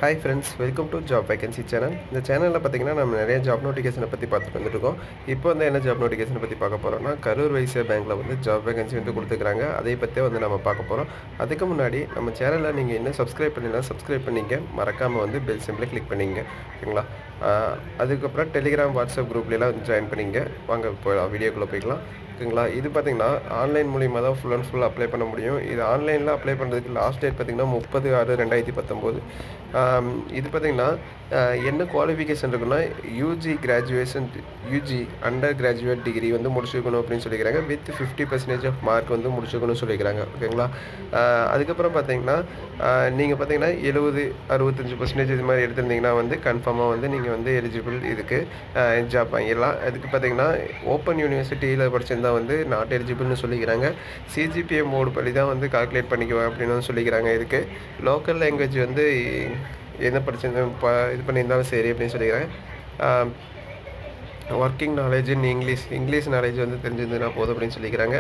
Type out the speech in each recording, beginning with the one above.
hi friends welcome to job vacancy channel இந்த சேனலில் பார்த்தீங்கன்னா நம்ம நிறைய ஜாப் நோட்டிஃபிகேஷனை பற்றி பார்த்துட்டு வந்துருக்கோம் இப்போ வந்து என்ன ஜாப் நோட்டிஃபிகேஷனை பற்றி பார்க்க போகிறோம்னா கரூர் வைசியா பேங்க்கில் வந்து ஜாப் வேகன்சி வந்து கொடுத்துருக்காங்க அதை பற்றியே வந்து நம்ம பார்க்க போகிறோம் அதுக்கு முன்னாடி நம்ம சேனலில் நீங்கள் இன்னும் சப்ஸ்கிரைப் பண்ணினா சப்ஸ்கிரைப் பண்ணிங்க மறக்காமல் வந்து பெல் சிம்பிளை கிளிக் பண்ணிங்க ஓகேங்களா ஆஹ் அதுக்கப்புறம் டெலிகிராம் வாட்ஸ்அப் குரூப்லாம் வந்து ஜாயின் பண்ணிங்க வாங்க போயிடலாம் வீடியோக்குள்ளே போய்க்கலாம் ஓகேங்களா இது பார்த்தீங்கன்னா ஆன்லைன் மூலிமா தான் ஃபுல் அண்ட் ஃபுல் அப்ளை பண்ண முடியும் இது ஆன்லைனில் அப்ளை பண்ணுறதுக்கு லாஸ்ட் டேட் பார்த்தீங்கன்னா முப்பது ஆறு ரெண்டாயிரத்தி பத்தொம்போது இது பார்த்தீங்கன்னா ஆஹ் என்ன குவாலிஃபிகேஷன் இருக்குன்னா UG graduation UG under graduate degree வந்து முடிச்சிருக்கணும் அப்படின்னு சொல்லிக்கிறாங்க with fifty percentage of mark வந்து முடிச்சிருக்கணும்னு சொல்லிக்கிறாங்க ஓகேங்களா ஆஹ் அதுக்கப்புறம் பார்த்தீங்கன்னா நீங்கள் பார்த்தீங்கன்னா எழுபது அறுபத்தஞ்சு பர்சன்டேஜ் இது மாதிரி எடுத்திருந்தீங்கன்னா வந்து கன்ஃபார்மாக வந்து நீங்கள் வந்து எலிஜிபிள் இதுக்கு ஜாப் வாங்கிடலாம் அதுக்கு பார்த்தீங்கன்னா ஓப்பன் யூனிவர்சிட்டியில் படிச்சிருந்தா வந்து நாட் எலிஜிபிள்னு சொல்லிக்கிறாங்க சிஜிபிஏ மோடு படி தான் வந்து கால்குலேட் பண்ணிக்குவேன் அப்படின்னு வந்து சொல்லிக்கிறாங்க இதுக்கு லோக்கல் லாங்குவேஜ் வந்து என்ன படிச்சிருந்த ப இது பண்ணியிருந்தாலும் சரி அப்படின்னு சொல்லிக்கிறேன் working knowledge in English English knowledge வந்து தெரிஞ்சிருந்ததுன்னா போதும் அப்படின்னு சொல்லிக்கிறாங்க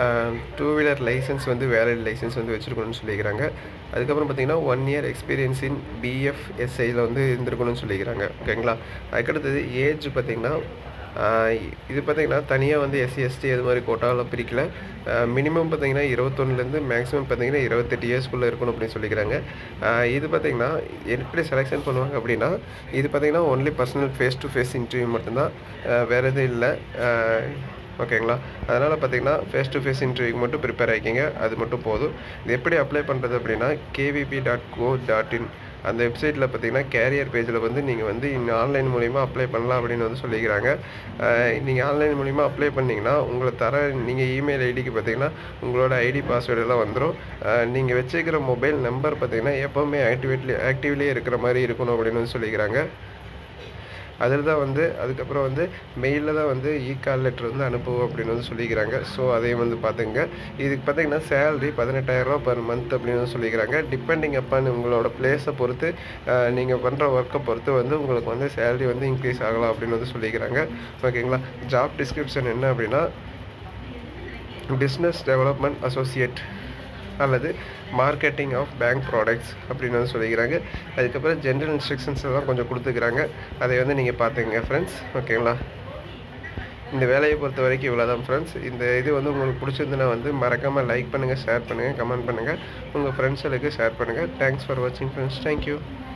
டூ வீலர் லைசன்ஸ் வந்து வேலிட் லைசன்ஸ் வந்து வச்சுருக்கணும்னு சொல்லிக்கிறாங்க அதுக்கப்புறம் பார்த்தீங்கன்னா ஒன் இயர் எக்ஸ்பீரியன்ஸ் இன் பிஎஃப்எஸ்ஐயில் வந்து இருந்திருக்கணும்னு சொல்லிக்கிறாங்க ஓகேங்களா அதுக்கடுத்தது ஏஜ் பார்த்தீங்கன்னா ஆஹ் இது பார்த்தீங்கன்னா தனியாக வந்து எஸ்சி எஸ்டி அது மாதிரி கோட்டாவில் பிரிக்கல மினிமம் பார்த்தீங்கன்னா இருபத்தொன்னுலேருந்து மேக்ஸிமம் பார்த்தீங்கன்னா இருபத்தெட்டு இயர்ஸ்க்குள்ளே இருக்கணும் அப்படின்னு சொல்லிக்கிறாங்க ஆஹ் இது பார்த்தீங்கன்னா எப்படி செலெக்ஷன் பண்ணுவாங்க அப்படின்னா இது பார்த்தீங்கன்னா only personal face to face interview மட்டும்தான் ஆஹ் வேறு எதுவும் இல்லை ஓகேங்களா அதனால் பார்த்தீங்கன்னா ஃபேஸ் டு ஃபேஸ் இன்டர்வியூக்கு மட்டும் ப்ரிப்பேர் ஆகிக்கிங்க அது மட்டும் போதும் இது எப்படி அப்ளை பண்ணுறது அப்படின்னா KVB dot co dot in அந்த வெப்சைட்டில் பார்த்தீங்கன்னா கேரியர் பேஜில் வந்து நீங்கள் வந்து இந்த ஆன்லைன் மூலிமா அப்ளை பண்ணலாம் அப்படின்னு வந்து சொல்லிக்கிறாங்க நீங்கள் ஆன்லைன் மூலிமா அப்ளை பண்ணிங்கன்னா உங்களை தர நீங்கள் இமெயில் ஐடிக்கு பார்த்தீங்கன்னா உங்களோட ஐடி பாஸ்வேர்டு எல்லாம் வந்துடும் நீங்கள் வச்சுக்கிற மொபைல் நம்பர் பார்த்தீங்கன்னா எப்போவுமே ஆக்டிவேட்லி ஆக்டிவ்லேயே இருக்கிற மாதிரி இருக்கணும் அப்படின்னு வந்து சொல்லிக்கிறாங்க அதில் தான் வந்து அதுக்கப்புறம் வந்து மெயிலில் தான் வந்து இ கால் லெட்டர் வந்து அனுப்புவோம் அப்படின்னு வந்து சொல்லிக்கிறாங்க ஸோ அதையும் வந்து பார்த்துங்க இதுக்கு பார்த்தீங்கன்னா சேலரி பதினெட்டாயிரரூபா பர் மந்த் அப்படின்னு வந்து சொல்லிக்கிறாங்க டிபெண்டிங் அப்பான் உங்களோட பிளேஸை பொறுத்து நீங்கள் பண்ணுற ஒர்க்கை பொறுத்து வந்து உங்களுக்கு வந்து சேலரி வந்து இன்க்ரீஸ் ஆகலாம் அப்படின்னு வந்து சொல்லிக்கிறாங்க ஓகேங்களா ஜாப் டிஸ்கிரிப்ஷன் என்ன அப்படின்னா பிஸ்னஸ் டெவலப்மெண்ட் அசோசியேட் அல்லது மார்க்கெட்டிங் ஆஃப் பேங்க் ப்ராடக்ட்ஸ் அப்படின்னு வந்து சொல்லிக்கிறாங்க அதுக்கப்புறம் ஜென்ரல் இன்ஸ்ட்ரக்ஷன்ஸ் எல்லாம் கொஞ்சம் கொடுத்துக்கிறாங்க அதை வந்து நீங்கள் பார்த்துங்க ஃப்ரெண்ட்ஸ் ஓகேங்களா இந்த வேலையை பொறுத்த வரைக்கும் இவ்வளோ தான் ஃப்ரெண்ட்ஸ் இந்த இது வந்து உங்களுக்கு பிடிச்சிருந்துன்னா வந்து மறக்காமல் லைக் பண்ணுங்கள் ஷேர் பண்ணுங்கள் கமெண்ட் பண்ணுங்கள் உங்கள் ஃப்ரெண்ட்ஸுகளுக்கு ஷேர் பண்ணுங்கள் தேங்க்ஸ் ஃபார் வாட்சிங் ஃப்ரெண்ட்ஸ் தேங்க்யூ